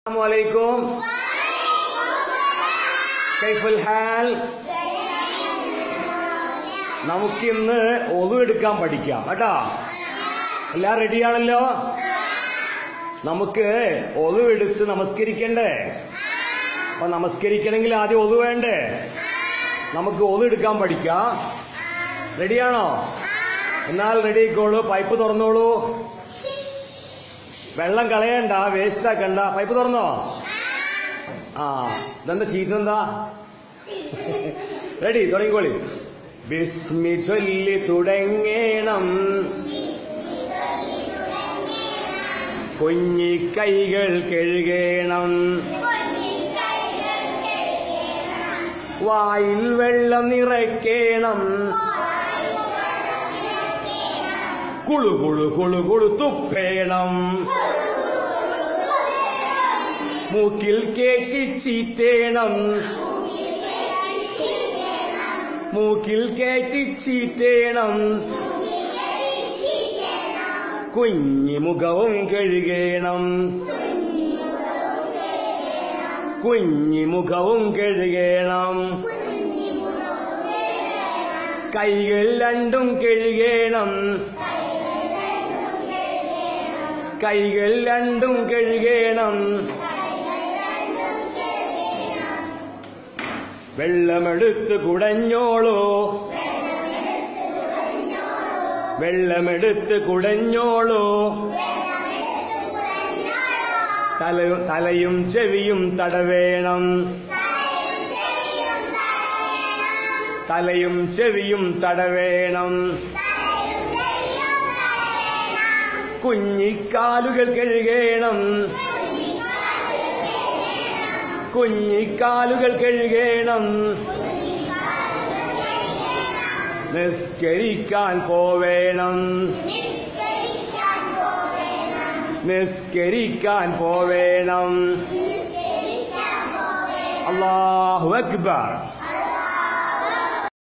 السلام عليكم كيف الحال നമുക്കിന്ന് ഒതു എടുക്കാൻ പഠിക്കാം കേട്ടോ എല്ലാം റെഡിയാണല്ലോ നമുക്ക് ഒതു എടുത്ത് നമസ്കരിക്കണ്ടേ അപ്പൊ നമസ്കരിക്കണമെങ്കിൽ ആദ്യം ഒതു വേണ്ടേ നമുക്ക് ഒതു എടുക്കാൻ പഠിക്കാം റെഡിയാണോ എന്നാൽ റെഡി ആയിക്കോളൂ പൈപ്പ് തുറന്നോളൂ വെള്ളം കളയണ്ട വേസ്റ്റ് ആക്കണ്ട പൈപ്പ് തുറന്നോ ആ ഇതെന്താ ചീറ്റെന്താ റെഡി തുടങ്ങിക്കോളി ബിസ്മി ചൊല്ലി തുടങ്ങേണം കുഞ്ഞി കൈകൾ കഴുകേണം വായിൽ വെള്ളം നിറയ്ക്കേണം കുളു കുളു കുളു കുളു തുപ്പേണം മൂക്കിൽ കേട്ടി ചീറ്റേണം മൂക്കിൽ കേട്ടി ചീറ്റേണം കുഞ്ഞി മുഖവും കഴുകേണം കുഞ്ഞി മുഖവും കഴുകേണം കൈകൾ രണ്ടും കഴുകേണം കൈകൾ രണ്ടും കഴുകേണം വെള്ളമെടുത്ത് കുടഞ്ഞോളൂ വെള്ളമെടുത്ത് കുടഞ്ഞോളൂ തല തലയും ചെവിയും തടവേണം തലയും ചെവിയും തടവേണം കുഞ്ഞിക്കാലുകൾ കഴുകേണം കുഞ്ഞിക്കാലുകൾ കഴുകേണം നിസ്കരിക്കാൻ പോവേണം നിസ്കരിക്കാൻ പോവേണം അള്ളാഹു അക്ബർ